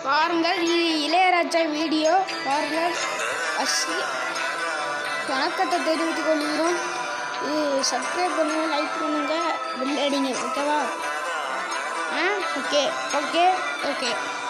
பாருங்கள் இது இளையராஜா வீடியோ பாருங்கள் அசி வணக்கத்தை தெரிவித்துக் கொள்கிறோம் இது சப்ஸ்கிரைப் பண்ணுங்க லைக் பண்ணுங்க பில் அடிங்க ஓகேவா ஆ ஓகே ஓகே ஓகே